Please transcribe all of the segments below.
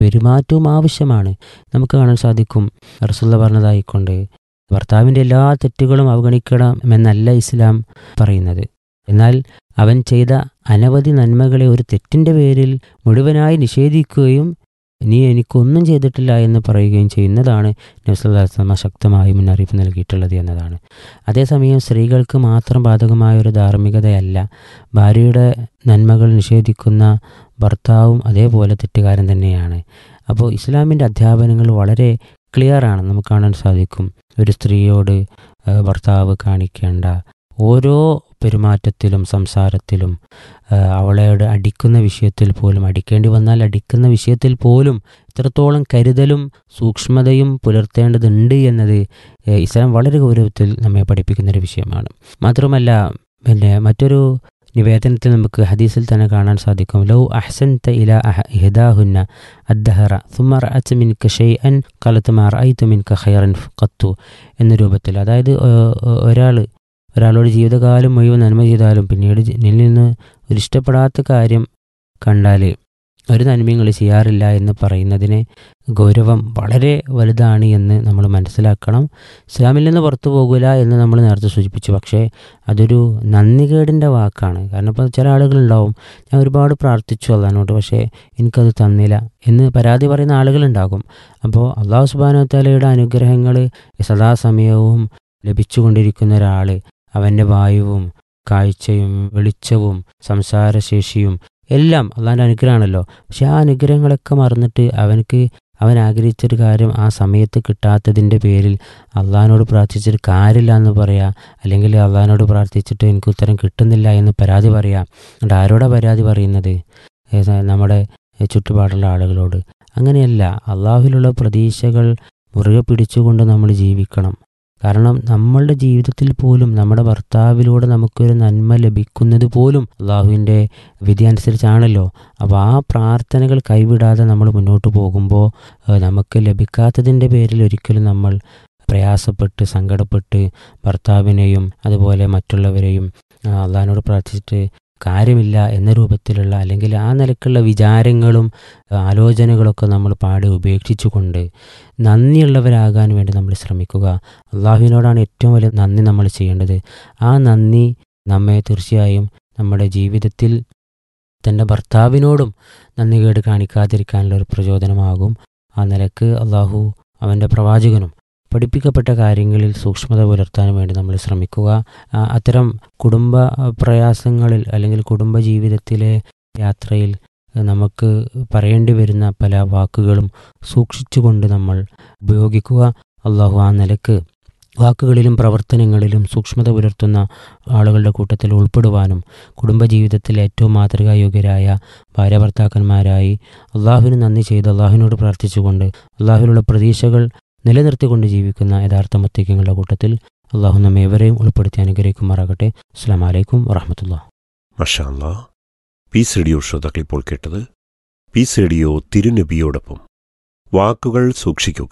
പെരുമാറ്റവും ആവശ്യമാണ് നമുക്ക് കാണാൻ സാധിക്കും റസുല്ല പറഞ്ഞതായിക്കൊണ്ട് ഭർത്താവിൻ്റെ എല്ലാ തെറ്റുകളും അവഗണിക്കണമെന്നല്ല ഇസ്ലാം പറയുന്നത് എന്നാൽ അവൻ ചെയ്ത അനവധി നന്മകളെ ഒരു തെറ്റിൻ്റെ പേരിൽ മുഴുവനായി നിഷേധിക്കുകയും നീ എനിക്കൊന്നും ചെയ്തിട്ടില്ല എന്ന് പറയുകയും ചെയ്യുന്നതാണ് നബ്സല്ലാസ്ലമ ശക്തമായി മുന്നറിയിപ്പ് നൽകിയിട്ടുള്ളത് എന്നതാണ് അതേസമയം സ്ത്രീകൾക്ക് മാത്രം ബാധകമായ ഒരു ധാർമ്മികതയല്ല ഭാര്യയുടെ നന്മകൾ നിഷേധിക്കുന്ന ഭർത്താവും അതേപോലെ തെറ്റുകാരൻ തന്നെയാണ് അപ്പോൾ ഇസ്ലാമിൻ്റെ അധ്യാപനങ്ങൾ വളരെ ക്ലിയറാണ് നമുക്ക് കാണാൻ സാധിക്കും ഒരു സ്ത്രീയോട് ഏഹ്, ഭർത്താവ് കാണിക്കേണ്ട ഓരോ പെരുമാറ്റത്തിലും സംസാരത്തിലും ഏഹ്, അവളോട് അടിക്കുന്ന വിഷയത്തിൽ പോലും അടിക്കേണ്ടി വന്നാൽ അടിക്കുന്ന വിഷയത്തിൽ പോലും ഇത്രത്തോളം കരുതലും സൂക്ഷ്മതയും പുലർത്തേണ്ടതുണ്ട് എന്നത് ഏഹ്, ഇസ്ലാം വളരെ ഗൗരവത്തിൽ നമ്മെ പഠിപ്പിക്കുന്ന ഒരു വിഷയമാണ് മാത്രമല്ല പിന്നെ മറ്റൊരു നിവേദനത്തിൽ നമുക്ക് ഹദീസിൽ തന്നെ കാണാൻ സാധിക്കും ലൗ അഹ്സൻത ഇല അഹ ഇഹദാഹുന്ന അദ്ദഹറ സുമർ അച്ച് മിൻക ഷെയ്അൻ കലത്തുമാർ ഐത്തു മിൻക ഖൈറൻ ഖത്തു എന്ന രൂപത്തിൽ അതായത് ഒരാൾ ഒരാളോട് ജീവിതകാലം മുഴുവൻ നന്മ ചെയ്താലും പിന്നീട് ജി- നിന്നിൽ നിന്ന് ഒരു ഇഷ്ടപ്പെടാത്ത കാര്യം കണ്ടാൽ ഒരു നന്മയും കളി ചെയ്യാറില്ല എന്ന് പറയുന്നതിന് ഗൗരവം വളരെ വലുതാണ് എന്ന് നമ്മൾ മനസ്സിലാക്കണം ഇസ്ലാമിൽ നിന്ന് പുറത്തു പോകില്ല എന്ന് നമ്മൾ നേരത്തെ സൂചിപ്പിച്ചു പക്ഷേ അതൊരു നന്ദികേടിൻ്റെ വാക്കാണ് കാരണം ഇപ്പോൾ ചില ആളുകളുണ്ടാവും ഞാൻ ഒരുപാട് പ്രാർത്ഥിച്ചു അള്ളഹാനോട് പക്ഷേ എനിക്കത് തന്നില്ല എന്ന് പരാതി പറയുന്ന ആളുകളുണ്ടാകും അപ്പോൾ അള്ളാഹു സുബാനോത്താലയുടെ അനുഗ്രഹങ്ങൾ സദാസമയവും ലഭിച്ചുകൊണ്ടിരിക്കുന്ന ഒരാൾ അവൻ്റെ വായുവും കാഴ്ചയും വെളിച്ചവും സംസാരശേഷിയും എല്ലാം അള്ളാൻ്റെ അനുഗ്രഹമാണല്ലോ പക്ഷെ ആ അനുഗ്രഹങ്ങളൊക്കെ മറന്നിട്ട് അവനക്ക് അവൻ ആഗ്രഹിച്ചൊരു കാര്യം ആ സമയത്ത് കിട്ടാത്തതിൻ്റെ പേരിൽ അള്ളഹാനോട് പ്രാർത്ഥിച്ചിട്ട് കാര്യമില്ല എന്ന് പറയാം അല്ലെങ്കിൽ അള്ളഹാനോട് പ്രാർത്ഥിച്ചിട്ട് എനിക്ക് ഉത്തരം കിട്ടുന്നില്ല എന്ന് പരാതി പറയാം എന്നിട്ട് ആരോടാ പരാതി പറയുന്നത് ഏതാ നമ്മുടെ ചുറ്റുപാടുള്ള ആളുകളോട് അങ്ങനെയല്ല അള്ളാഹുവിലുള്ള പ്രതീക്ഷകൾ മുറുകെ പിടിച്ചുകൊണ്ട് നമ്മൾ ജീവിക്കണം കാരണം നമ്മളുടെ ജീവിതത്തിൽ പോലും നമ്മുടെ ഭർത്താവിലൂടെ നമുക്കൊരു നന്മ ലഭിക്കുന്നത് പോലും അള്ളാഹുവിൻ്റെ വിധി അനുസരിച്ചാണല്ലോ അപ്പോൾ ആ പ്രാർത്ഥനകൾ കൈവിടാതെ നമ്മൾ മുന്നോട്ട് പോകുമ്പോൾ ഏഹ്, നമുക്ക് ലഭിക്കാത്തതിൻ്റെ പേരിൽ ഒരിക്കലും നമ്മൾ പ്രയാസപ്പെട്ട് സങ്കടപ്പെട്ട് ഭർത്താവിനെയും അതുപോലെ മറ്റുള്ളവരെയും ആ, അള്ളാഹിനോട് പ്രാർത്ഥിച്ചിട്ട് കാര്യമില്ല എന്ന രൂപത്തിലുള്ള അല്ലെങ്കിൽ ആ നിലക്കുള്ള വിചാരങ്ങളും ആ, ആലോചനകളൊക്കെ നമ്മൾ പാടെ ഉപേക്ഷിച്ചുകൊണ്ട് നന്ദിയുള്ളവരാകാൻ വേണ്ടി നമ്മൾ ശ്രമിക്കുക അള്ളാഹുവിനോടാണ് ഏറ്റവും വലിയ നന്ദി നമ്മൾ ചെയ്യേണ്ടത് ആ നന്ദി നമ്മെ തീർച്ചയായും നമ്മുടെ ജീവിതത്തിൽ തൻ്റെ ഭർത്താവിനോടും നന്ദി കേട് കാണിക്കാതിരിക്കാനുള്ള ഒരു പ്രചോദനമാകും ആ നിലക്ക് അള്ളാഹു അവൻ്റെ പ്രവാചകനും പഠിപ്പിക്കപ്പെട്ട കാര്യങ്ങളിൽ സൂക്ഷ്മത പുലർത്താൻ വേണ്ടി നമ്മൾ ശ്രമിക്കുക ആ, അത്തരം കുടുംബ ആ, പ്രയാസങ്ങളിൽ അല്ലെങ്കിൽ കുടുംബ ജീവിതത്തിലെ യാത്രയിൽ ആ, നമുക്ക് പറയേണ്ടി വരുന്ന പല വാക്കുകളും സൂക്ഷിച്ചുകൊണ്ട് നമ്മൾ ഉപയോഗിക്കുക അള്ളാഹു ആ നിലക്ക് വാക്കുകളിലും പ്രവർത്തനങ്ങളിലും സൂക്ഷ്മത പുലർത്തുന്ന ആളുകളുടെ കൂട്ടത്തിൽ ഉൾപ്പെടുവാനും കുടുംബജീവിതത്തിൽ ഏറ്റവും മാതൃകായോഗ്യരായ ഭാര്യ ഭർത്താക്കന്മാരായി അള്ളാഹുവിന് നന്ദി ചെയ്ത് അള്ളാഹുവിനോട് പ്രാർത്ഥിച്ചുകൊണ്ട് അള്ളാഹുവിനുള്ള പ്രതീക്ഷകൾ നിലനിർത്തിക്കൊണ്ട് ജീവിക്കുന്ന യഥാർത്ഥ മുത്തിക്കങ്ങളുടെ കൂട്ടത്തിൽ അള്ളാഹു നമ്മെ ഏവരെയും ഉൾപ്പെടുത്തി അനുഗ്രഹിക്കുമാറാകട്ടെ അസ്സാം വലൈക്കും വറഹമത്തുള്ള മഷാല്ല പീസ് റേഡിയോ ശ്രോതാക്കൾ ഇപ്പോൾ കേട്ടത് പീസ് റേഡിയോ തിരുനബിയോടൊപ്പം വാക്കുകൾ സൂക്ഷിക്കുക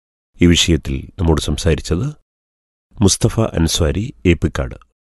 ഈ വിഷയത്തിൽ നമ്മോട് സംസാരിച്ചത് മുസ്തഫ അൻസ്വാരി ഏപ്പിക്കാട്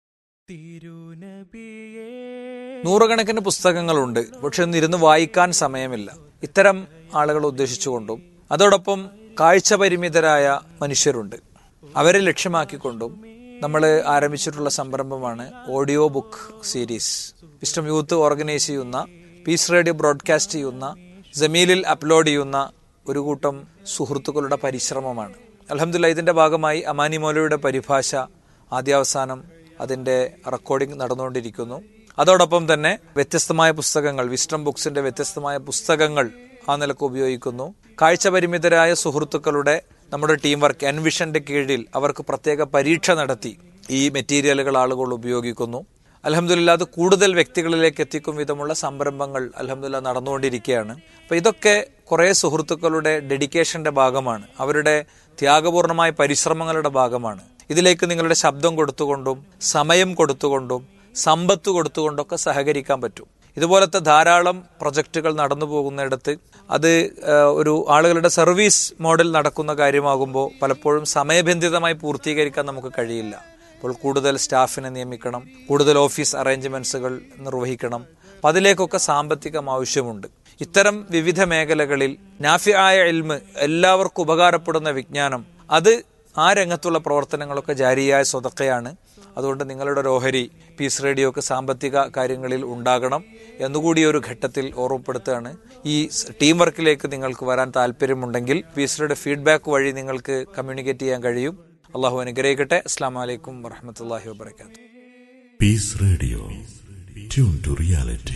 നൂറുകണക്കിന് പുസ്തകങ്ങളുണ്ട് പക്ഷെ ഒന്നും ഇരുന്ന് വായിക്കാൻ സമയമില്ല ഇത്തരം ആളുകളെ ഉദ്ദേശിച്ചുകൊണ്ടും അതോടൊപ്പം കാഴ്ച പരിമിതരായ മനുഷ്യരുണ്ട് അവരെ ലക്ഷ്യമാക്കിക്കൊണ്ടും നമ്മൾ ആരംഭിച്ചിട്ടുള്ള സംരംഭമാണ് audio book series wisdom youth organise ചെയ്യുന്ന പീസ് റേഡിയോ ബ്രോഡ്കാസ്റ്റ് ചെയ്യുന്ന ജമീലിൽ അപ്ലോഡ് ചെയ്യുന്ന ഒരു കൂട്ടം സുഹൃത്തുക്കളുടെ പരിശ്രമമാണ് അലഹമില്ല ഇതിന്റെ ഭാഗമായി അമാനി മൗലയുടെ പരിഭാഷ ആദ്യാവസാനം അതിന്റെ റെക്കോർഡിംഗ് നടന്നുകൊണ്ടിരിക്കുന്നു അതോടൊപ്പം തന്നെ വ്യത്യസ്തമായ പുസ്തകങ്ങൾ വിസ്റ്റം ബുക്സിന്റെ വ്യത്യസ്തമായ പുസ്തകങ്ങൾ ആ നിലക്ക് ഉപയോഗിക്കുന്നു കാഴ്ച പരിമിതരായ സുഹൃത്തുക്കളുടെ നമ്മുടെ ടീം വർക്ക് എൻവിഷന്റെ കീഴിൽ അവർക്ക് പ്രത്യേക പരീക്ഷ നടത്തി ഈ മെറ്റീരിയലുകൾ ആളുകൾ ഉപയോഗിക്കുന്നു അലഹമില്ല അത് കൂടുതൽ വ്യക്തികളിലേക്ക് എത്തിക്കും വിധമുള്ള സംരംഭങ്ങൾ അലഹമില്ല നടന്നുകൊണ്ടിരിക്കുകയാണ് അപ്പൊ ഇതൊക്കെ കുറെ സുഹൃത്തുക്കളുടെ ഡെഡിക്കേഷന്റെ ഭാഗമാണ് അവരുടെ ത്യാഗപൂർണമായ പരിശ്രമങ്ങളുടെ ഭാഗമാണ് ഇതിലേക്ക് നിങ്ങളുടെ ശബ്ദം കൊടുത്തുകൊണ്ടും സമയം കൊടുത്തുകൊണ്ടും സമ്പത്ത് കൊടുത്തുകൊണ്ടൊക്കെ സഹകരിക്കാൻ പറ്റും ഇതുപോലത്തെ ധാരാളം പ്രൊജക്റ്റുകൾ നടന്നു പോകുന്നിടത്ത് അത് ഏഹ്, ഒരു ആളുകളുടെ സർവീസ് മോഡൽ നടക്കുന്ന കാര്യമാകുമ്പോൾ പലപ്പോഴും സമയബന്ധിതമായി പൂർത്തീകരിക്കാൻ നമുക്ക് കഴിയില്ല അപ്പോൾ കൂടുതൽ സ്റ്റാഫിനെ നിയമിക്കണം കൂടുതൽ ഓഫീസ് അറേഞ്ച്മെന്റ്സുകൾ നിർവഹിക്കണം അപ്പം അതിലേക്കൊക്കെ സാമ്പത്തികം ആവശ്യമുണ്ട് ഇത്തരം വിവിധ മേഖലകളിൽ നാഫിയായ ഇൽമ് എല്ലാവർക്കും ഉപകാരപ്പെടുന്ന വിജ്ഞാനം അത് ആ രംഗത്തുള്ള പ്രവർത്തനങ്ങളൊക്കെ ജാരിയായ സ്വതക്കയാണ് അതുകൊണ്ട് നിങ്ങളുടെ ഒരു ഓഹരി പീസ് റേഡിയോക്ക് സാമ്പത്തിക കാര്യങ്ങളിൽ ഉണ്ടാകണം എന്നുകൂടി ഒരു ഘട്ടത്തിൽ ഓർമ്മപ്പെടുത്തുകയാണ് ഈ സ് ടീം വർക്കിലേക്ക് നിങ്ങൾക്ക് വരാൻ താല്പര്യമുണ്ടെങ്കിൽ പീസ് റേഡിയോ ഫീഡ്ബാക്ക് വഴി നിങ്ങൾക്ക് കമ്മ്യൂണിക്കേറ്റ് ചെയ്യാൻ കഴിയും അള്ളാഹു അനുഗ്രഹിക്കട്ടെ അസ്സാം വലൈക്കും വറഹമത്തല്ലാഹി വാബർക്കാത്തു Peace Radio. Tune to reality.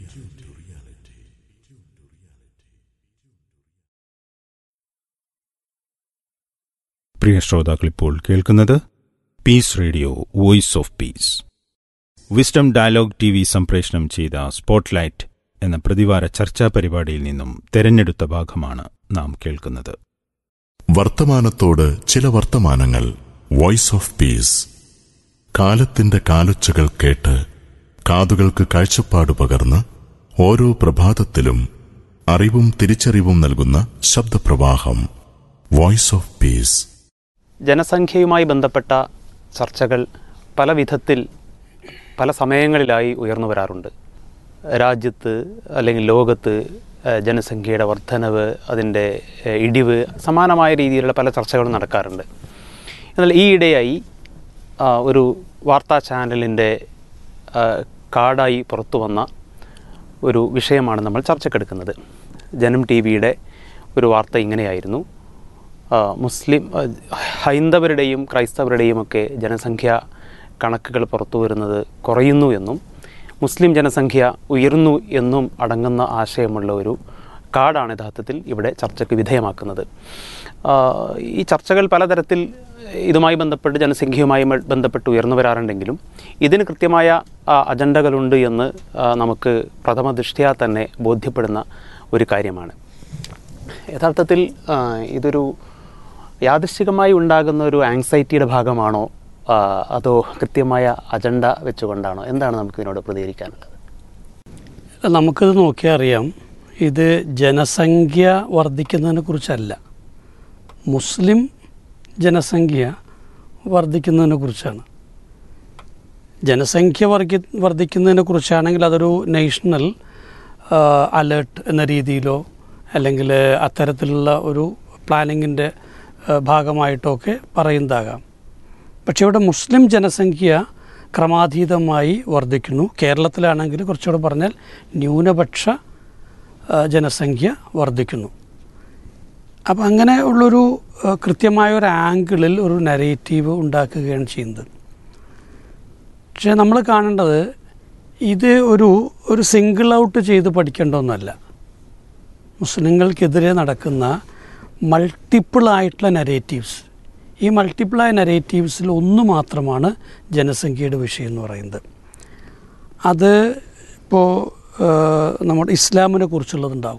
പ്രിയ ശ്രോതാക്കളിപ്പോൾ കേൾക്കുന്നത് peace radio voice of peace wisdom dialogue T V സംപ്രേഷണം ചെയ്ത സ്പോട്ട്ലൈറ്റ് എന്ന പ്രതിവാര ചർച്ചാ പരിപാടിയിൽ നിന്നും തെരഞ്ഞെടുത്ത ഭാഗമാണ് നാം കേൾക്കുന്നത് വർത്തമാനത്തോട് ചില വർത്തമാനങ്ങൾ വോയിസ് ഓഫ് പീസ് കാലത്തിന്റെ കാലൊച്ചകൾ കേട്ട് കാതുകൾക്ക് കാഴ്ചപ്പാട് പകർന്ന് ഓരോ പ്രഭാതത്തിലും അറിവും തിരിച്ചറിവും നൽകുന്ന ശബ്ദപ്രവാഹം വോയിസ് ഓഫ് പീസ് ജനസംഖ്യയുമായി ബന്ധപ്പെട്ട ചർച്ചകൾ പല വിധത്തിൽ പല സമയങ്ങളിലായി ഉയർന്നു വരാറുണ്ട് രാജ്യത്ത് അല്ലെങ്കിൽ ലോകത്ത് ഏഹ്, ജനസംഖ്യയുടെ വർധനവ് അതിൻ്റെ ഏഹ്, ഇടിവ് സമാനമായ രീതിയിലുള്ള പല ചർച്ചകളും നടക്കാറുണ്ട് എന്നാൽ ഈയിടെയായി ആ, ഒരു വാർത്താ ചാനലിൻ്റെ ആ, കാർഡായി പുറത്തു വന്ന ഒരു വിഷയമാണ് നമ്മൾ ചർച്ചക്കെടുക്കുന്നത് ജനം ടി വിയുടെ ഒരു വാർത്ത ഇങ്ങനെയായിരുന്നു ആ, മുസ്ലിം ആ, ഹൈന്ദവരുടെയും ക്രൈസ്തവരുടെയും ഒക്കെ ജനസംഖ്യ കണക്കുകൾ പുറത്തു വരുന്നത് കുറയുന്നു എന്നും മുസ്ലിം ജനസംഖ്യ ഉയർന്നു എന്നും അടങ്ങുന്ന ആശയമുള്ള ഒരു കാർഡാണ് യഥാർത്ഥത്തിൽ ഇവിടെ ചർച്ചയ്ക്ക് വിധേയമാക്കുന്നത് ആ, ഈ ചർച്ചകൾ പലതരത്തിൽ ഇതുമായി ബന്ധപ്പെട്ട് ജനസംഖ്യയുമായി മ- ബന്ധപ്പെട്ട് ഉയർന്നു വരാറുണ്ടെങ്കിലും ഇതിന് കൃത്യമായ ആ, അജണ്ടകളുണ്ട് എന്ന് ആ, നമുക്ക് പ്രഥമ ദൃഷ്ട്യാ തന്നെ ബോധ്യപ്പെടുന്ന ഒരു കാര്യമാണ് യഥാർത്ഥത്തിൽ ആ, ഇതൊരു യാദൃശികമായി ഉണ്ടാകുന്ന ഒരു ആങ്സൈറ്റിയുടെ ഭാഗമാണോ ആ, അതോ കൃത്യമായ അജണ്ട വെച്ചുകൊണ്ടാണോ എന്താണ് നമുക്ക് ഇതിനോട് പ്രതികരിക്കാനുള്ളത് നമുക്കിത് നോക്കിയാൽ അറിയാം ഇത് ജനസംഖ്യ വർദ്ധിക്കുന്നതിനെ കുറിച്ചല്ല മുസ്ലിം ജനസംഖ്യ വർദ്ധിക്കുന്നതിനെ കുറിച്ചാണ് ജനസംഖ്യ വർഗി വർദ്ധിക്കുന്നതിനെ കുറിച്ചാണെങ്കിൽ അതൊരു നേഷണൽ അലേർട്ട് എന്ന രീതിയിലോ അല്ലെങ്കിൽ അത്തരത്തിലുള്ള ഒരു പ്ലാനിങ്ങിൻ്റെ ഭാഗമായിട്ടൊക്കെ പറയുന്നതാകാം പക്ഷേ ഇവിടെ മുസ്ലിം ജനസംഖ്യ ക്രമാതീതമായി വർദ്ധിക്കുന്നു കേരളത്തിലാണെങ്കിൽ കുറച്ചുകൂടെ പറഞ്ഞാൽ ന്യൂനപക്ഷ ആ, ജനസംഖ്യ വർദ്ധിക്കുന്നു അപ്പം അങ്ങനെ ഉള്ളൊരു ആ, കൃത്യമായ ഒരു ആംഗിളിൽ ഒരു നരേറ്റീവ് ഉണ്ടാക്കുകയാണ് ചെയ്യുന്നത് പക്ഷേ നമ്മൾ കാണേണ്ടത് ഇത് ഒരു ഒരു സിംഗിൾ ഔട്ട് ചെയ്ത് പഠിക്കേണ്ട ഒന്നല്ല മുസ്ലിങ്ങൾക്കെതിരെ നടക്കുന്ന മൾട്ടിപ്പിൾ ആയിട്ടുള്ള നരേറ്റീവ്സ് ഈ മൾട്ടിപ്പിളായ നരേറ്റീവ്സിൽ ഒന്ന് മാത്രമാണ് ജനസംഖ്യയുടെ വിഷയം എന്ന് പറയുന്നത് അത് ഇപ്പോൾ നമ്മുടെ ഇസ്ലാമിനെ കുറിച്ചുള്ളതുണ്ടാവും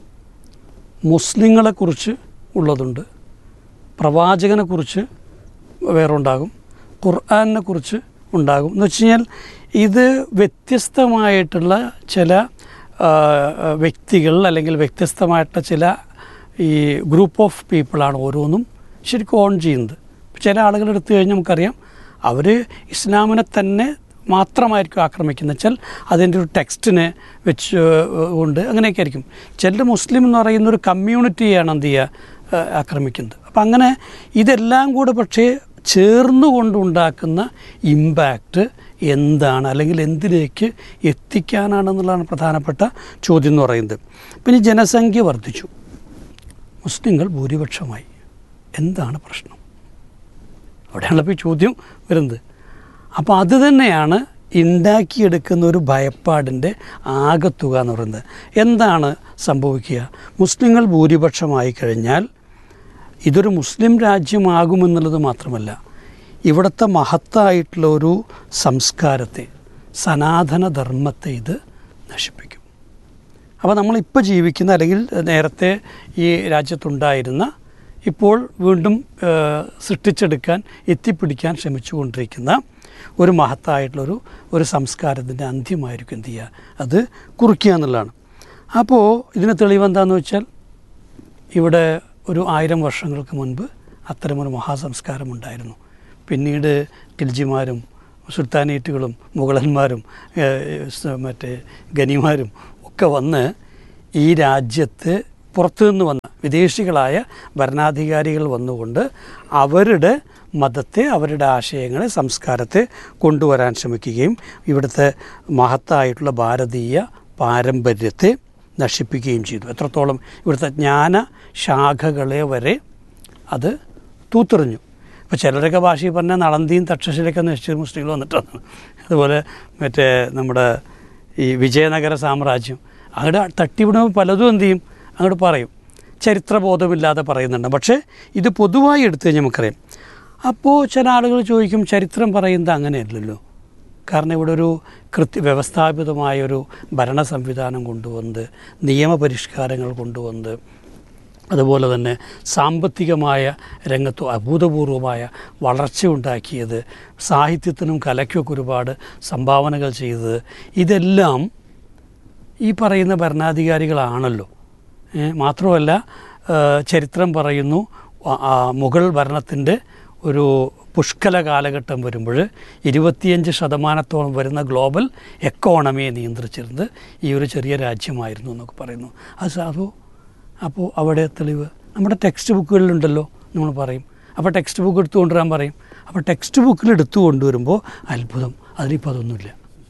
മുസ്ലിങ്ങളെക്കുറിച്ച് ഉള്ളതുണ്ട് പ്രവാചകനെ കുറിച്ച് വേറെ ഉണ്ടാകും ഖുർആാനിനെ കുറിച്ച് ഉണ്ടാകും എന്ന് വെച്ച് കഴിഞ്ഞാൽ ഇത് വ്യത്യസ്തമായിട്ടുള്ള ചില ആ, വ്യക്തികൾ അല്ലെങ്കിൽ വ്യത്യസ്തമായിട്ടുള്ള ചില ഈ ഗ്രൂപ്പ് ഓഫ് പീപ്പിളാണ് ഓരോന്നും ശരിക്കും ഓൺ ചെയ്യുന്നത് ചില ആളുകൾ എടുത്തു കഴിഞ്ഞാൽ നമുക്കറിയാം അവർ ഇസ്ലാമിനെ തന്നെ മാത്രമായിരിക്കും ആക്രമിക്കുന്നത് വെച്ചാൽ അതിൻ്റെ ഒരു ടെക്സ്റ്റിനെ വെച്ച് ഏഹ്, കൊണ്ട് അങ്ങനെയൊക്കെ ആയിരിക്കും ചില മുസ്ലിം എന്ന് പറയുന്ന ഒരു കമ്മ്യൂണിറ്റിയാണ് എന്ത് ചെയ്യുക ഏഹ്, ആക്രമിക്കുന്നത് അപ്പം അങ്ങനെ ഇതെല്ലാം കൂടെ പക്ഷേ ചേർന്നുകൊണ്ട് ഉണ്ടാക്കുന്ന ഇമ്പാക്റ്റ് എന്താണ് അല്ലെങ്കിൽ എന്തിലേക്ക് എത്തിക്കാനാണെന്നുള്ളതാണ് പ്രധാനപ്പെട്ട ചോദ്യം എന്ന് പറയുന്നത് പിന്നെ ജനസംഖ്യ വർദ്ധിച്ചു മുസ്ലിങ്ങൾ ഭൂരിപക്ഷമായി എന്താണ് പ്രശ്നം അവിടെയാണല്ലോ ഇപ്പോൾ ഈ ചോദ്യം വരുന്നത് അപ്പോൾ അത് തന്നെയാണ് ഉണ്ടാക്കിയെടുക്കുന്ന ഒരു ഭയപ്പാടിൻ്റെ ആകത്തുക എന്ന് പറയുന്നത് എന്താണ് സംഭവിക്കുക മുസ്ലിങ്ങൾ ഭൂരിപക്ഷമായി കഴിഞ്ഞാൽ ഇതൊരു മുസ്ലിം രാജ്യമാകുമെന്നുള്ളത് മാത്രമല്ല ഇവിടുത്തെ മഹത്തായിട്ടുള്ള ഒരു സംസ്കാരത്തെ സനാതന ധർമ്മത്തെ ഇത് നശിപ്പിക്കും അപ്പോൾ നമ്മളിപ്പോൾ ജീവിക്കുന്ന അല്ലെങ്കിൽ നേരത്തെ ഈ രാജ്യത്തുണ്ടായിരുന്ന ഇപ്പോൾ വീണ്ടും ഏഹ്, സൃഷ്ടിച്ചെടുക്കാൻ എത്തിപ്പിടിക്കാൻ ശ്രമിച്ചുകൊണ്ടിരിക്കുന്ന ഒരു മഹത്തായിട്ടുള്ളൊരു ഒരു സംസ്കാരത്തിൻ്റെ അന്ത്യമായിരിക്കും എന്ത് ചെയ്യുക അത് കുറിക്കുക എന്നുള്ളതാണ് അപ്പോൾ ഇതിന് തെളിവ് എന്താണെന്ന് വെച്ചാൽ ഇവിടെ ഒരു ആയിരം വർഷങ്ങൾക്ക് മുൻപ് അത്തരമൊരു മഹാസംസ്കാരം ഉണ്ടായിരുന്നു പിന്നീട് ഖിൽജിമാരും സുൽത്താനേറ്റുകളും മുഗളന്മാരും ഏഹ്, സ- മറ്റേ ഗനിമാരും ഒക്കെ വന്ന് ഈ രാജ്യത്ത് പുറത്തുനിന്ന് വന്ന വിദേശികളായ ഭരണാധികാരികൾ വന്നുകൊണ്ട് അവരുടെ മതത്തെ അവരുടെ ആശയങ്ങളെ സംസ്കാരത്തെ കൊണ്ടുവരാൻ ശ്രമിക്കുകയും ഇവിടുത്തെ മഹത്തായിട്ടുള്ള ഭാരതീയ പാരമ്പര്യത്തെ നശിപ്പിക്കുകയും ചെയ്തു എത്രത്തോളം ഇവിടുത്തെ ജ്ഞാന ശാഖകളെ വരെ അത് തൂത്തെറിഞ്ഞു ഇപ്പോൾ ചിലരൊക്കെ ഭാഷയിൽ പറഞ്ഞാൽ നളന്തിയും തക്ഷശിലൊക്കെ നശിച്ച മുസ്ലിങ്ങൾ വന്നിട്ടാണ് അതുപോലെ മറ്റേ നമ്മുടെ ഈ വിജയനഗര സാമ്രാജ്യം അങ്ങോട്ട് തട്ടിവിടുമ്പോൾ പലതും എന്ത് ചെയ്യും അങ്ങോട്ട് പറയും ചരിത്രബോധമില്ലാതെ പറയുന്നുണ്ട് പക്ഷേ ഇത് പൊതുവായി എടുത്തു കഴിഞ്ഞാൽ നമുക്കറിയാം അപ്പോൾ ചില ആളുകൾ ചോദിക്കും ചരിത്രം പറയുന്നത് അങ്ങനെയല്ലല്ലോ കാരണം ഇവിടെ ഒരു കൃത്യ വ്യവസ്ഥാപിതമായൊരു ഭരണ സംവിധാനം കൊണ്ടുവന്ന് നിയമപരിഷ്കാരങ്ങൾ കൊണ്ടുവന്ന് അതുപോലെ തന്നെ സാമ്പത്തികമായ രംഗത്ത് അഭൂതപൂർവമായ വളർച്ച ഉണ്ടാക്കിയത് സാഹിത്യത്തിനും കലയ്ക്കൊക്കെ ഒരുപാട് സംഭാവനകൾ ചെയ്തത് ഇതെല്ലാം ഈ പറയുന്ന ഭരണാധികാരികളാണല്ലോ ഏ, മാത്രമല്ല ആ, ചരിത്രം പറയുന്നു ആ, ആ, മുഗൾ ഭരണത്തിൻ്റെ ഒരു പുഷ്കല കാലഘട്ടം വരുമ്പോൾ ഇരുപത്തിയഞ്ച് ശതമാനത്തോളം വരുന്ന ഗ്ലോബൽ എക്കോണമിയെ നിയന്ത്രിച്ചിരുന്നത് ഈ ഒരു ചെറിയ രാജ്യമായിരുന്നു എന്നൊക്കെ പറയുന്നു അത് സാധു അപ്പോൾ അവിടെ തെളിവ് നമ്മുടെ ടെക്സ്റ്റ് ബുക്കുകളിലുണ്ടല്ലോ നമ്മൾ പറയും അപ്പോൾ ടെക്സ്റ്റ് ബുക്ക് എടുത്തു കൊണ്ടുവരാൻ പറയും അപ്പോൾ ടെക്സ്റ്റ് ബുക്കിൽ എടുത്തു കൊണ്ടുവരുമ്പോൾ അത്ഭുതം അതിലിപ്പോൾ അതൊന്നുമില്ല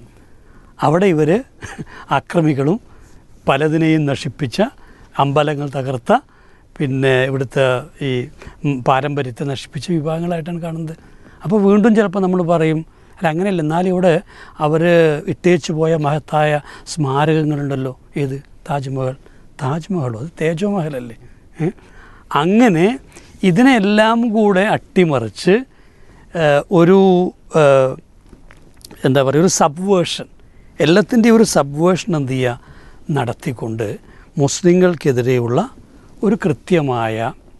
അവിടെ ഇവർ അക്രമികളും പലതിനെയും നശിപ്പിച്ച അമ്പലങ്ങൾ തകർത്ത പിന്നെ ഇവിടുത്തെ ഈ ഉം, പാരമ്പര്യത്തെ നശിപ്പിച്ച വിഭാഗങ്ങളായിട്ടാണ് കാണുന്നത് അപ്പോൾ വീണ്ടും ചിലപ്പോൾ നമ്മൾ പറയും അല്ല അങ്ങനെയല്ല എന്നാലും ഇവിടെ അവർ ഇട്ടേച്ചു പോയ മഹത്തായ സ്മാരകങ്ങളുണ്ടല്ലോ ഏത് താജ്മഹൽ താജ്മഹലോ അത് തേജോമഹലല്ലേ ഏ? അങ്ങനെ ഇതിനെല്ലാം കൂടെ അട്ടിമറിച്ച് ഏഹ്, ഒരു ഏഹ്, എന്താ പറയുക ഒരു സബ്വേഷൻ എല്ലാത്തിൻ്റെയും ഒരു സബ്വേഷൻ എന്ത് ചെയ്യുക നടത്തിക്കൊണ്ട് മുസ്ലിങ്ങൾക്കെതിരെയുള്ള ഒരു കൃത്യമായ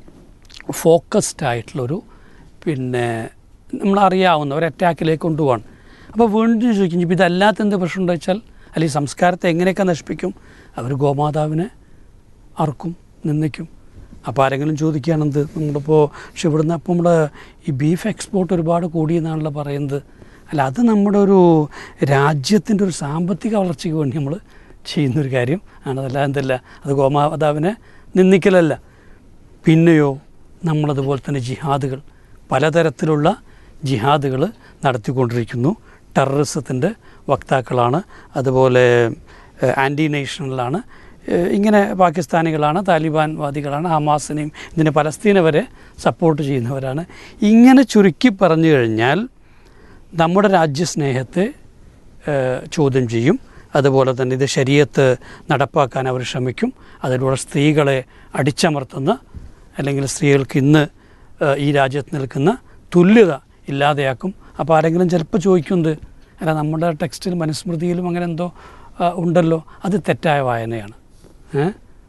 ഫോക്കസ്ഡ് ആയിട്ടുള്ളൊരു പിന്നെ നമ്മളറിയാവുന്ന ഒരു അറ്റാക്കിലേക്ക് കൊണ്ടുപോകണം അപ്പോൾ വീണ്ടും ചോദിക്കും ഇപ്പം ഇതല്ലാത്ത എന്ത് പ്രശ്നം ഉണ്ടോ വെച്ചാൽ അല്ലെങ്കിൽ സംസ്കാരത്തെ എങ്ങനെയൊക്കെ നശിപ്പിക്കും അവർ ഗോമാതാവിനെ അറുക്കും നിന്ദിക്കും അപ്പോൾ ആരെങ്കിലും ചോദിക്കുകയാണെന്ത് നമ്മളിപ്പോൾ പക്ഷെ ഇവിടുന്ന് അപ്പോൾ നമ്മുടെ ഈ ബീഫ് എക്സ്പോർട്ട് ഒരുപാട് കൂടിയെന്നാണല്ലോ പറയുന്നത് അല്ല അത് നമ്മുടെ ഒരു രാജ്യത്തിൻ്റെ ഒരു സാമ്പത്തിക വളർച്ചയ്ക്ക് വേണ്ടി നമ്മൾ ചെയ്യുന്നൊരു കാര്യം ആണ് അതല്ല എന്തല്ല അത് ഗോമാതാവിനെ നിന്ദിക്കലല്ല പിന്നെയോ നമ്മളതുപോലെ തന്നെ ജിഹാദുകൾ പലതരത്തിലുള്ള ജിഹാദുകൾ നടത്തിക്കൊണ്ടിരിക്കുന്നു ടെററിസത്തിൻ്റെ വക്താക്കളാണ് അതുപോലെ ആൻറ്റി നേഷണലാണ് ഏഹ് ഇങ്ങനെ പാകിസ്ഥാനികളാണ് താലിബാൻ വാദികളാണ് ഹമാസിനെയും ഇതിനെ പലസ്തീനെ വരെ സപ്പോർട്ട് ചെയ്യുന്നവരാണ് ഇങ്ങനെ ചുരുക്കി പറഞ്ഞു കഴിഞ്ഞാൽ നമ്മുടെ രാജ്യസ്നേഹത്തെ ഏഹ് ചോദ്യം ചെയ്യും അതുപോലെ തന്നെ ഇത് ശരീരത്ത് നടപ്പാക്കാൻ അവർ ശ്രമിക്കും അതിലൂടെ സ്ത്രീകളെ അടിച്ചമർത്തുന്ന അല്ലെങ്കിൽ സ്ത്രീകൾക്ക് ഇന്ന് ഏഹ് ഈ രാജ്യത്ത് നിൽക്കുന്ന തുല്യത ഇല്ലാതെയാക്കും അപ്പോൾ ആരെങ്കിലും ചിലപ്പോൾ ചോദിക്കുന്നത് അല്ല നമ്മുടെ ടെക്സ്റ്റിൽ മനുസ്മൃതിയിലും അങ്ങനെ എന്തോ ആ, ഉണ്ടല്ലോ അത് തെറ്റായ വായനയാണ് ഏ?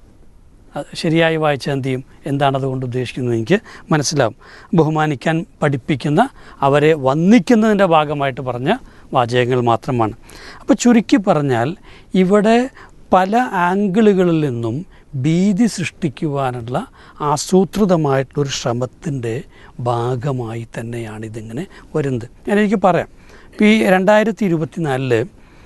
അത് ശരിയായി വായിച്ച എന്ത് ചെയ്യും എന്താണ് അതുകൊണ്ട് ഉദ്ദേശിക്കുന്നത് എനിക്ക് മനസ്സിലാവും ബഹുമാനിക്കാൻ പഠിപ്പിക്കുന്ന അവരെ വന്ദിക്കുന്നതിൻ്റെ ഭാഗമായിട്ട് പറഞ്ഞ വാചകങ്ങൾ മാത്രമാണ് അപ്പോൾ ചുരുക്കി പറഞ്ഞാൽ ഇവിടെ പല ആംഗിളുകളിൽ നിന്നും ഭീതി സൃഷ്ടിക്കുവാനുള്ള ആസൂത്രിതമായിട്ടുള്ളൊരു ശ്രമത്തിൻ്റെ ഭാഗമായി തന്നെയാണ് ഇതിങ്ങനെ വരുന്നത് ഞാൻ എനിക്ക് പറയാം ഇപ്പോൾ ഈ രണ്ടായിരത്തി ഇരുപത്തിനാലില്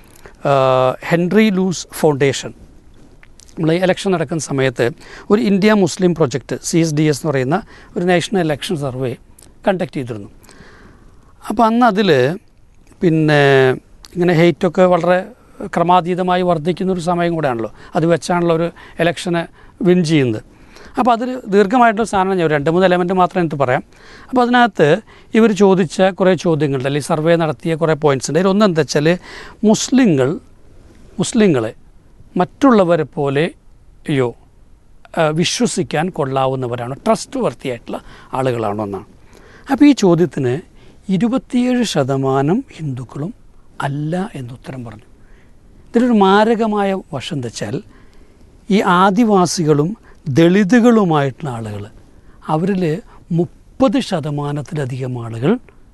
ഹെൻറി ലൂസ് ഫൗണ്ടേഷൻ നമ്മൾ ഈ ഇലക്ഷൻ നടക്കുന്ന സമയത്ത് ഒരു India Muslim project C S D S എന്ന് പറയുന്ന ഒരു നാഷണൽ ഇലക്ഷൻ സർവേ കണ്ടക്ട് ചെയ്തിരുന്നു അപ്പോൾ അന്ന് അതിൽ പിന്നെ ഇങ്ങനെ ഹെയ്റ്റൊക്കെ വളരെ ക്രമാതീതമായി വർദ്ധിക്കുന്ന ഒരു സമയം കൂടെയാണല്ലോ അത് വെച്ചാണല്ലോ ഒരു ഇലക്ഷന് വിൻ ചെയ്യുന്നത് അപ്പോൾ അതിൽ ദീർഘമായിട്ടുള്ള സാധനം ഞാൻ രണ്ട് മൂന്ന് എലമെൻറ്റ് മാത്രം എനിക്ക് പറയാം അപ്പോൾ അതിനകത്ത് ഇവർ ചോദിച്ച കുറേ ചോദ്യങ്ങളുണ്ട് അല്ലെങ്കിൽ സർവേ നടത്തിയ കുറേ പോയിൻറ്റ്സ് ഉണ്ട് അതിലൊന്ന് എന്താ വെച്ചാൽ മുസ്ലിങ്ങൾ മുസ്ലിങ്ങളെ മറ്റുള്ളവരെ പോലെ യോ ആ, വിശ്വസിക്കാൻ കൊള്ളാവുന്നവരാണ് ട്രസ്റ്റ് വർത്തിയായിട്ടുള്ള ആളുകളാണോ എന്നാണ് അപ്പോൾ ഈ ചോദ്യത്തിന് ഇരുപത്തിയേഴ് ശതമാനം ഹിന്ദുക്കളും അല്ല എന്നുത്തരം പറഞ്ഞു ഇതിലൊരു മാരകമായ വശം എന്താ വെച്ചാൽ ഈ ആദിവാസികളും ദളിതുകളുമായിട്ടുള്ള ആളുകൾ അവരിൽ മുപ്പത് ശതമാനത്തിലധികം ആളുകൾ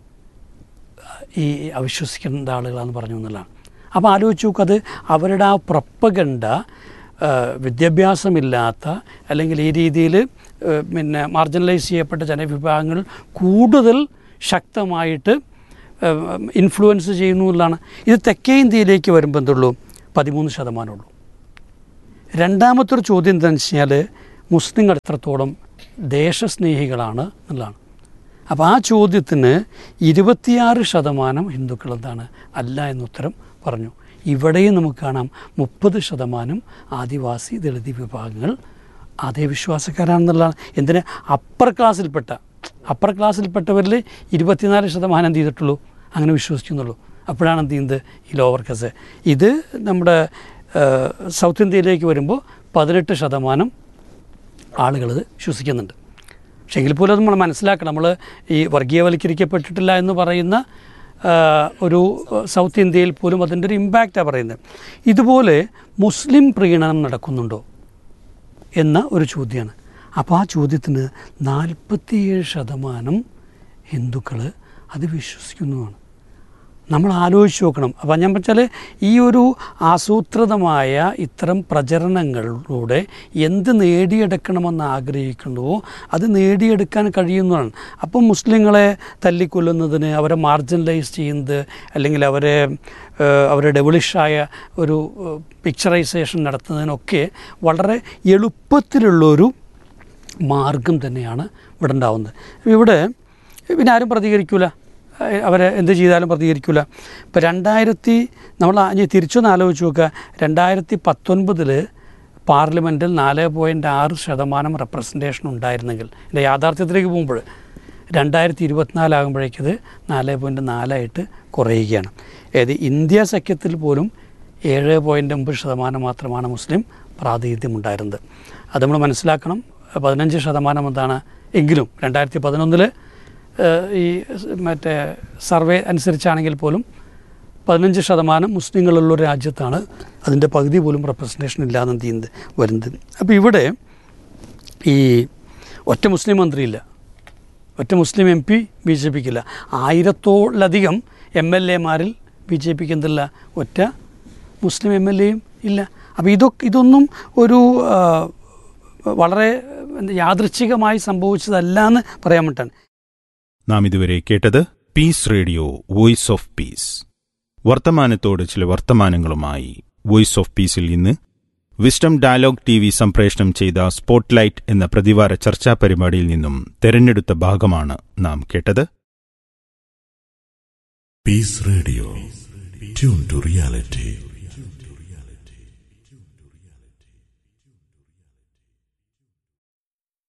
ഈ അവിശ്വസിക്കേണ്ട ആളുകളാണെന്ന് പറഞ്ഞു എന്നുള്ളതാണ് അപ്പോൾ ആലോചിച്ച് നോക്കുക അത് അവരുടെ ആ പ്രപ്പഗണ്ട വിദ്യാഭ്യാസമില്ലാത്ത അല്ലെങ്കിൽ ഈ രീതിയിൽ പിന്നെ മാർജിനലൈസ് ചെയ്യപ്പെട്ട ജനവിഭാഗങ്ങൾ കൂടുതൽ ശക്തമായിട്ട് ഇൻഫ്ലുവൻസ് ചെയ്യുന്നു എന്നുള്ളതാണ് ഇത് തെക്കേ ഇന്ത്യയിലേക്ക് വരുമ്പോൾ എന്തുള്ളൂ പതിമൂന്ന് ശതമാനമുള്ളൂ രണ്ടാമത്തെ ഒരു ചോദ്യം എന്താണെന്ന് വെച്ച് കഴിഞ്ഞാൽ മുസ്ലിങ്ങൾ എത്രത്തോളം ദേശസ്നേഹികളാണ് എന്നുള്ളതാണ് അപ്പോൾ ആ ചോദ്യത്തിന് ഇരുപത്തിയാറ് ശതമാനം ഹിന്ദുക്കൾ എന്താണ് അല്ല എന്നുത്തരം പറഞ്ഞു ഇവിടെയും നമുക്ക് കാണാം മുപ്പത് ശതമാനം ആദിവാസി ദളിത് വിഭാഗങ്ങൾ അതേ വിശ്വാസക്കാരാണെന്നുള്ളതാണ് എന്തിന് അപ്പർ ക്ലാസ്സിൽപ്പെട്ട അപ്പർ ക്ലാസ്സിൽപ്പെട്ടവരിൽ ഇരുപത്തിനാല് ശതമാനം എന്ത് ചെയ്തിട്ടുള്ളൂ അങ്ങനെ വിശ്വസിക്കുന്നുള്ളൂ അപ്പോഴാണ് എന്ത് ചെയ്യുന്നത് ഈ ലോവർ ക്ലാസ് ഇത് നമ്മുടെ ഏഹ്, സൗത്ത് ഇന്ത്യയിലേക്ക് വരുമ്പോൾ പതിനെട്ട് ശതമാനം ആളുകൾ ഇത് വിശ്വസിക്കുന്നുണ്ട് പക്ഷേ എങ്കിൽ പോലും അത് നമ്മൾ മനസ്സിലാക്കണം നമ്മൾ ഈ വർഗീയവൽക്കരിക്കപ്പെട്ടിട്ടില്ല എന്ന് പറയുന്ന ആ, ഒരു സൗത്ത് ഇന്ത്യയിൽ പോലും അതിൻ്റെ ഒരു ഇമ്പാക്റ്റാണ് പറയുന്നത് ഇതുപോലെ മുസ്ലിം പ്രീണനം നടക്കുന്നുണ്ടോ എന്ന ഒരു ചോദ്യമാണ് അപ്പോൾ ആ ചോദ്യത്തിന് നാൽപ്പത്തിയേഴ് ശതമാനം ഹിന്ദുക്കൾ അത് വിശ്വസിക്കുന്നതാണ് നമ്മൾ ആലോചിച്ച് നോക്കണം അപ്പം ഞാൻ വെച്ചാൽ ഈ ഒരു ആസൂത്രിതമായ ഇത്തരം പ്രചരണങ്ങളിലൂടെ എന്ത് നേടിയെടുക്കണമെന്ന് ആഗ്രഹിക്കുന്നുവോ അത് നേടിയെടുക്കാൻ കഴിയുന്നതാണ് അപ്പം മുസ്ലിങ്ങളെ തല്ലിക്കൊല്ലുന്നതിന് അവരെ മാർജിനലൈസ് ചെയ്യുന്നത് അല്ലെങ്കിൽ അവരെ ഏഹ്, അവരെ ഡെവലിഷായ ഒരു ഏഹ്, പിക്ചറൈസേഷൻ നടത്തുന്നതിനൊക്കെ വളരെ എളുപ്പത്തിലുള്ളൊരു മാർഗം തന്നെയാണ് ഇവിടെ ഉണ്ടാവുന്നത് ഇവിടെ പിന്നെ ആരും പ്രതികരിക്കില്ല അവരെ എന്ത് ചെയ്താലും പ്രതികരിക്കില്ല ഇപ്പോൾ രണ്ടായിരത്തി നമ്മൾ ഇനി തിരിച്ചൊന്ന് ആലോചിച്ച് നോക്കുക രണ്ടായിരത്തി പത്തൊൻപതിൽ പാർലമെൻറ്റിൽ നാല് പോയിൻറ്റ് ആറ് ശതമാനം റെപ്രസെൻറ്റേഷൻ ഉണ്ടായിരുന്നെങ്കിൽ എൻ്റെ യാഥാർത്ഥ്യത്തിലേക്ക് പോകുമ്പോൾ രണ്ടായിരത്തി ഇരുപത്തിനാലാകുമ്പോഴേക്കത് നാല് പോയിൻറ്റ് നാലായിട്ട് കുറയുകയാണ് ഏത് ഇന്ത്യ സഖ്യത്തിൽ പോലും ഏഴ് പോയിൻറ്റ് ഒമ്പത് ശതമാനം മാത്രമാണ് മുസ്ലിം പ്രാതിനിധ്യം ഉണ്ടായിരുന്നത് അത് നമ്മൾ മനസ്സിലാക്കണം പതിനഞ്ച് ശതമാനം എന്താണ് എങ്കിലും രണ്ടായിരത്തി പതിനൊന്നിൽ ഈ സ് മറ്റേ സർവേ അനുസരിച്ചാണെങ്കിൽ പോലും പതിനഞ്ച് ശതമാനം മുസ്ലിങ്ങളുള്ള ഒരു രാജ്യത്താണ് അതിൻ്റെ പകുതി പോലും റെപ്രസെൻറ്റേഷൻ ഇല്ലാതെ എന്ത് ചെയ്യുന്നത് വരുന്നത് അപ്പോൾ ഇവിടെ ഈ ഒറ്റ മുസ്ലിം മന്ത്രിയില്ല ഒറ്റ Muslim M P B J പിക്കില്ല ആയിരത്തോളധികം എം എൽ എമാരിൽ ബി ജെ പിക്ക് എന്തില്ല ഒറ്റ മുസ്ലിം എം എൽ എയും ഇല്ല അപ്പോൾ ഇതൊക്കെ ഇതൊന്നും ഒരു ആ, വളരെ എന്താ, യാദൃച്ഛികമായി സംഭവിച്ചതല്ല എന്ന് പറയാൻ പറ്റാൻ നാം ഇതുവരെ കേട്ടത് peace radio voice of peace വർത്തമാനത്തോട് ചില വർത്തമാനങ്ങളുമായി വോയിസ് ഓഫ് പീസിൽ ഇന്ന് വിസ്ഡം ഡയലോഗ് ടി വി സംപ്രേഷണം ചെയ്ത സ്പോട്ട്ലൈറ്റ് എന്ന പ്രതിവാര ചർച്ചാ പരിപാടിയിൽ നിന്നും തെരഞ്ഞെടുത്ത ഭാഗമാണ് നാം കേട്ടത് Peace Radio. Tune to reality.